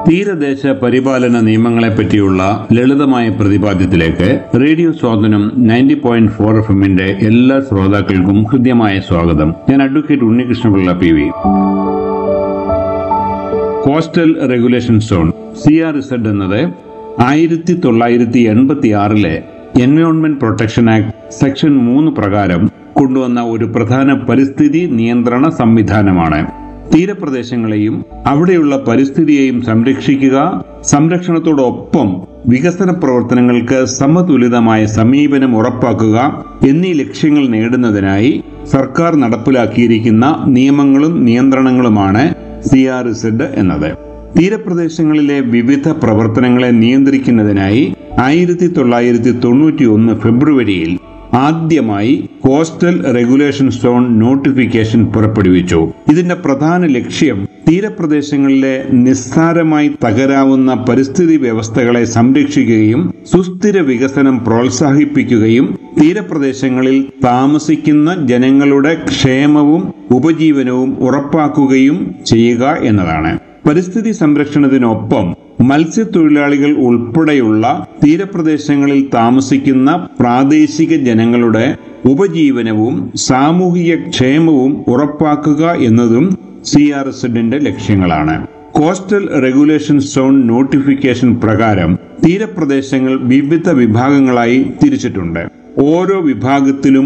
തീരദേശ പരിപാലന നിയമങ്ങളെ പറ്റിയുള്ള ലളിതമായ പ്രതിപാദ്യത്തിലേക്ക് radio Swathanam ninety point four F എമ്മിന്റെ എല്ലാ ശ്രോതാക്കൾക്കും ഹൃദ്യമായ സ്വാഗതം ഞാൻ advocate Unnikrishnapillai P V coastal regulation zone C R Z എന്നത് ആയിരത്തി തൊള്ളായിരത്തി എൺപത്തി ആറിലെ എൻവയോൺമെന്റ് പ്രൊട്ടക്ഷൻ ആക്ട് സെക്ഷൻ മൂന്ന് പ്രകാരം കൊണ്ടുവന്ന ഒരു പ്രധാന പരിസ്ഥിതി നിയന്ത്രണ സംവിധാനമാണ് തീരപ്രദേശങ്ങളെയും അവിടെയുള്ള പരിസ്ഥിതിയെയും സംരക്ഷിക്കുക സംരക്ഷണത്തോടൊപ്പം വികസന പ്രവർത്തനങ്ങൾക്ക് സമതുലിതമായ സമീപനം ഉറപ്പാക്കുക എന്നീ ലക്ഷ്യങ്ങൾ നേടുന്നതിനായി സർക്കാർ നടപ്പിലാക്കിയിരിക്കുന്ന നിയമങ്ങളും നിയന്ത്രണങ്ങളുമാണ് സി ആർ ഇസഡ് എന്നത് തീരപ്രദേശങ്ങളിലെ വിവിധ പ്രവർത്തനങ്ങളെ നിയന്ത്രിക്കുന്നതിനായി ആയിരത്തി തൊള്ളായിരത്തി തൊണ്ണൂറ്റി ഒന്ന് ഫെബ്രുവരിയിൽ ആദ്യമായി കോസ്റ്റൽ റെഗുലേഷൻ സോൺ നോട്ടിഫിക്കേഷൻ പുറപ്പെടുവിച്ചു ഇതിന്റെ പ്രധാന ലക്ഷ്യം തീരപ്രദേശങ്ങളിലെ നിസ്സാരമായി തകരാവുന്ന പരിസ്ഥിതി വ്യവസ്ഥകളെ സംരക്ഷിക്കുകയും സുസ്ഥിര വികസനം പ്രോത്സാഹിപ്പിക്കുകയും തീരപ്രദേശങ്ങളിൽ താമസിക്കുന്ന ജനങ്ങളുടെ ക്ഷേമവും ഉപജീവനവും ഉറപ്പാക്കുകയും ചെയ്യുക എന്നതാണ് പരിസ്ഥിതി സംരക്ഷണത്തിനൊപ്പം മത്സ്യത്തൊഴിലാളികൾ ഉൾപ്പെടെയുള്ള തീരപ്രദേശങ്ങളിൽ താമസിക്കുന്ന പ്രാദേശിക ജനങ്ങളുടെ ഉപജീവനവും സാമൂഹിക ക്ഷേമവും ഉറപ്പാക്കുക എന്നതും സി ആർ എസിന്റെ ലക്ഷ്യങ്ങളാണ് കോസ്റ്റൽ റെഗുലേഷൻ സോൺ നോട്ടിഫിക്കേഷൻ പ്രകാരം തീരപ്രദേശങ്ങൾ വിവിധ വിഭാഗങ്ങളായി തിരിച്ചിട്ടുണ്ട് ഓരോ വിഭാഗത്തിലും